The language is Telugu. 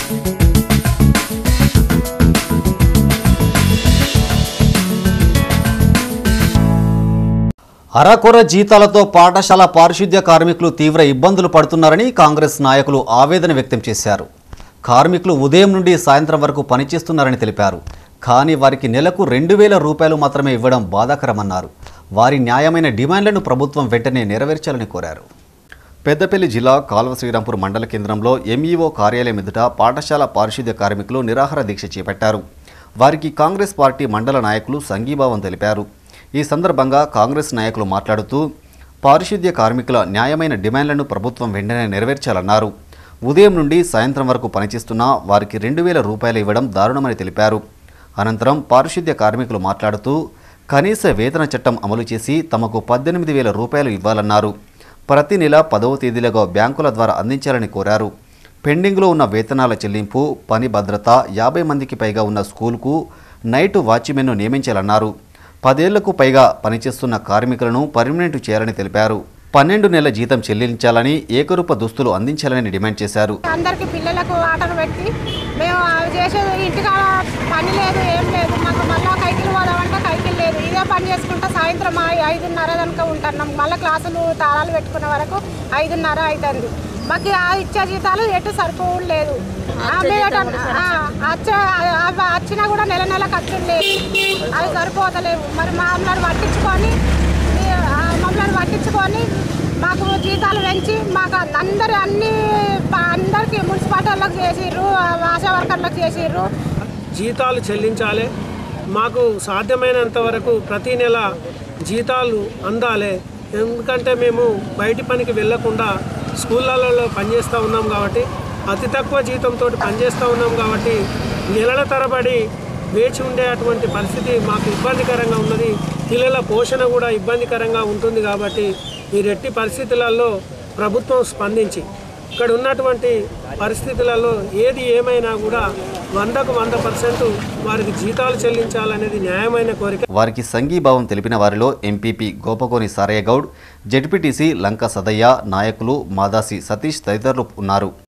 అరకొర జీతాలతో పాఠశాల పారిశుద్ధ్య కార్మికులు తీవ్ర ఇబ్బందులు పడుతున్నారని కాంగ్రెస్ నాయకులు ఆవేదన వ్యక్తం చేశారు కార్మికులు ఉదయం నుండి సాయంత్రం వరకు పనిచేస్తున్నారని తెలిపారు కానీ వారికి నెలకు రెండు వేల రూపాయలు మాత్రమే ఇవ్వడం బాధాకరమన్నారు వారి న్యాయమైన డిమాండ్లను ప్రభుత్వం వెంటనే నెరవేర్చాలని కోరారు పెద్దపల్లి జిల్లా కాల్వ శ్రీరాంపూర్ మండల కేంద్రంలో ఎంఈఓ కార్యాలయం ఎదుట పాఠశాల పారిశుద్ధ్య కార్మికులు నిరాహార దీక్ష చేపట్టారు వారికి కాంగ్రెస్ పార్టీ మండల నాయకులు సంఘీభావం తెలిపారు ఈ సందర్భంగా కాంగ్రెస్ నాయకులు మాట్లాడుతూ పారిశుద్ధ్య కార్మికుల న్యాయమైన డిమాండ్లను ప్రభుత్వం వెంటనే నెరవేర్చాలన్నారు ఉదయం నుండి సాయంత్రం వరకు పనిచేస్తున్నా వారికి రెండు వేల రూపాయలు ఇవ్వడం దారుణమని తెలిపారు అనంతరం పారిశుద్ధ్య కార్మికులు మాట్లాడుతూ కనీస వేతన చట్టం అమలు చేసి తమకు పద్దెనిమిది వేల రూపాయలు ఇవ్వాలన్నారు ప్రతి నెల పదవ తేదీలుగా బ్యాంకుల ద్వారా అందించాలని కోరారు పెండింగ్లో ఉన్న వేతనాల చెల్లింపు పని భద్రత యాభై మందికి పైగా ఉన్న స్కూల్కు నైట్ వాచ్మెన్ను నియమించాలన్నారు పదేళ్లకు పైగా పనిచేస్తున్న కార్మికులను పర్మనెంట్ చేయాలని తెలిపారు పన్నెండు నెలల జీతం చెల్లించాలని ఏకరూప దుస్తులు అందించాలని డిమాండ్ చేశారు అందరికి పిల్లలకు ఆటలు పెట్టి మేము అవి చేసేది ఇంటికాడ పని లేదు ఏం లేదు మాకు మళ్ళీ కైకిలు పోదామంటే కైకిలు లేదు ఇదే పని చేసుకుంటా సాయంత్రం ఐ- ఐదున్నర కనుక ఉంటున్నాం మళ్ళీ క్లాసులు తాళాలు పెట్టుకునే వరకు ఐదున్నర అవుతుంది మాకు ఆ ఇచ్చే జీతాలు ఎటు సరిపోవడం లేదు ఆ, మేము ఎటు- ఆ, వచ్చే అవి వచ్చినా కూడా నెల నెల ఖర్చులు లేవు అవి సరిపోతలేవు మరి మమ్మల్ని పట్టించుకొని ఆ, మమ్మల్ని పట్టించుకొని మాకు జీతాలు పెంచి మాకు అందరు అన్ని ప- అందరికి మున్సిపాలిటీ వాళ్ళకి చేసిర్రు ఆశా వర్కర్లకు చేసిర్రు జీతాలు చెల్లించాలి మాకు సాధ్యమైనంత వరకు ప్రతి నెల జీతాలు అందాలి ఎందుకంటే మేము బయటి పనికి వెళ్ళకుండా స్కూళ్ళలో పనిచేస్తూ ఉన్నాం కాబట్టి అతి తక్కువ జీతంతో పనిచేస్తూ ఉన్నాం కాబట్టి నెలల తరబడి వేచి ఉండేటువంటి పరిస్థితి మాకు ఇబ్బందికరంగా ఉన్నది పిల్లల పోషణ కూడా ఇబ్బందికరంగా ఉంటుంది కాబట్టి ఈ రెట్టి పరిస్థితులలో ప్రభుత్వం స్పందించి ఇక్కడ ఉన్నటువంటి పరిస్థితులలో ఏది ఏమైనా కూడా వందకు వంద పర్సెంట్ వారికి జీతాలు చెల్లించాలనేది న్యాయమైన కోరిక వారికి సంఘీభావం తెలిపిన వారిలో ఎంపీపీ గోపకోని సారయ్య గౌడ్ జడ్పీటీసీ లంక సదయ్య నాయకులు మాదాసి సతీష్ తదితరులు ఉన్నారు